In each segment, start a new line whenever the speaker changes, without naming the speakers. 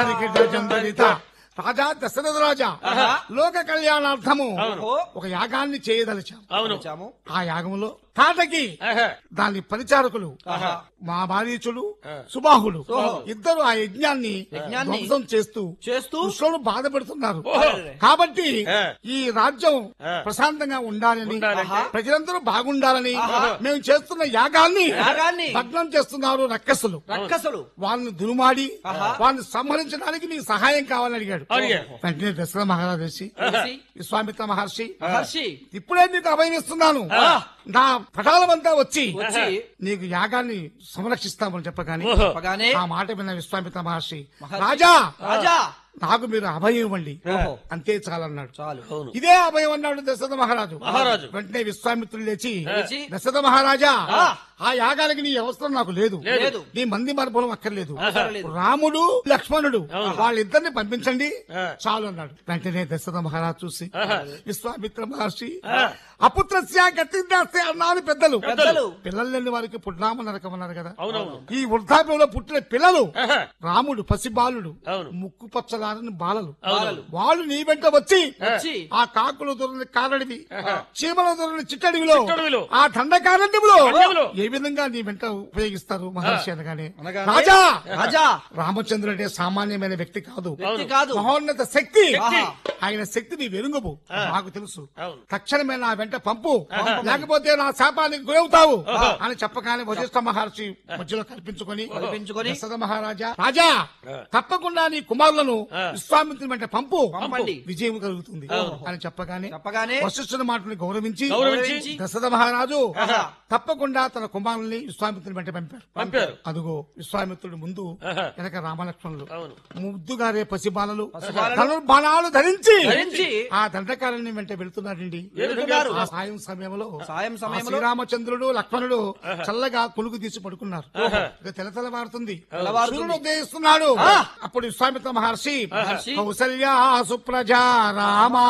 జంబరిత రాజా దశరథ రాజా లోక కళ్యాణార్థము
ఓహో.
ఒక యాగాన్ని చేయదలిచాం
అవును
వచ్చాము
ఆ యాగములో తాటకి
ఆహా.
దాని పరిచారకులు
ఆహా.
మా భారీచుడు సుబాహుడు
ఓహో.
ఇద్దరు ఆ యజ్ఞాన్ని
యజ్ఞాన్ని
ధ్వంసం చేస్తూ
చేస్తూ
కృష్ణుడు బాధపెడుతున్నారు
ఓహో.
కాబట్టి
ఆ.
ఈ రాజ్యం
ఆ.
ప్రశాంతంగా ఉండాలని
ఉండాలంటే?
ఆహా.
ప్రజలందరూ బాగుండాలని
ఆహా.
మేము చేస్తున్న యాగాన్ని
యాగాన్ని
భగ్నం చేస్తున్నారు రక్కసులు
రక్కసులు
వాళ్ళని దురుమాడి
ఆహా.
వాళ్ళని సంహరించడానికి మీకు సహాయం కావాలని అడిగాడు
అడిగాడు.
వెంటనే దశరథ మహారాజు వచ్చి
చేసి
విశ్వామిత్ర మహర్షి
మహర్షి
ఇప్పుడే నీకు అభయం ఇస్తున్నాను
ఆ.
నా పటాలమంతా వచ్చి
వచ్చి
నీకు యాగాన్ని సంరక్షిస్తామని చెప్పగానే
ఓహో.
చెప్పగానే
ఆ మాట విన్న విశ్వామిత్ర మహర్షి
మహర్షి.
రాజా
రాజా
నాకు మీరు అభయం ఇవ్వండి
ఓహో.
అంతే చాలన్నాడు
చాలు
అవును
ఇదే అభయం అన్నాడు దశరథ మహారాజు
మహారాజు.
వెంటనే విశ్వామిత్రుడు లేచి
లేచి,
దశరథ మహారాజా
ఆ.
ఆ యాగానికి నీ అవసరం నాకు లేదు
లేదు
నీ మంది మరపులం అక్కర్లేదు
అవసరం లేదు.
రాముడు లక్ష్మణుడు వాళ్ళిద్దరిని పంపించండి
ఆ.
చాలు అన్నాడు వెంటనే దశరథ మహారాజు చూసి
ఆహా.
విశ్వామిత్ర మహర్షి
ఆ.
అపుత్రస్య గతిందాస్తే అన్నారు పెద్దలు
పెద్దలు.
పిల్లలు లేని వారికి పుట్టినామ నరకమన్నారు కదా
అవునవును
ఈ వృద్ధాప్యంలో పుట్టిన పిల్లలు
ఆహా.
రాముడు పసిబాలుడు
అవును.
ముక్కు పచ్చలారని బాలలు
బాలలు.
వాళ్ళు నీ వెంట వచ్చి
వచ్చి
ఆ కాకులు దొరని కారడివి చీమల దొరని చిట్టడివిలో
చిట్టడవిలో.
ఆ దండకారణ్యములో
దండములో.
ఏ విధంగా నీ వెంట ఉపయోగిస్తారు మహర్షి అనగానే
అనగానే,
రాజా
రాజా
రామచంద్రుడు అంటే సామాన్యమైన వ్యక్తి కాదు
వ్యక్తి కాదు
మహోన్నత శక్తి
ఆహా.
ఆయన శక్తిని వెరుంగపు నాకు తెలుసు
అవును.
తక్షణమే నా వెంట పంపు లేకపోతే నా శాపానికి గురవుతావు అని చెప్పగానే వశిష్ఠ మహర్షి మధ్యలో కల్పించుకొని
కల్పించుకొని,
దశరథ మహారాజా రాజా తప్పకుండా నీ కుమారులను విశ్వామిత్రుని వెంట పంపు
పంపండి.
విజయం కలుగుతుంది అని చెప్పగానే
చెప్పగానే
వశిష్ఠుని మాటని గౌరవించి
గౌరవించి
దశరథ మహారాజు
ఆహా.
తప్పకుండా తన కుమారుల్ని విశ్వామిత్రుని వెంట పంపారు
పంపారు
అదుగో విశ్వామిత్రుడు ముందు
ఆహా.
వెనక రామలక్ష్మణులు
అవును
ముద్దుగారే పసిబాలలు
పసిబాలలు.
ధనుర్బాణాలు ధరించి
ధరించి
ఆ దండకారణ్యం వెంట వెళ్తున్నాడండి
వెళ్తున్నారు.
ఆ సాయం సమయంలో
సాయం
ఆ
సమయంలో
శ్రీరామచంద్రుడు లక్ష్మణుడు చల్లగా కొలుగు తీసి పడుకున్నారు ఇక తెల తెల్లవారుతుంది
తెల్లవారుతుంది.
సూర్యుడు ఉదయిస్తున్నాడు అప్పుడు విశ్వామిత్ర మహర్షి
మహర్షి.
కౌసల్యా సుప్రజా రామా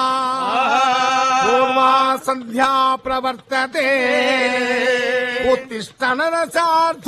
పూర్వా సంధ్యా ప్రవర్తతే ఉత్తిష్ట నరసార్థ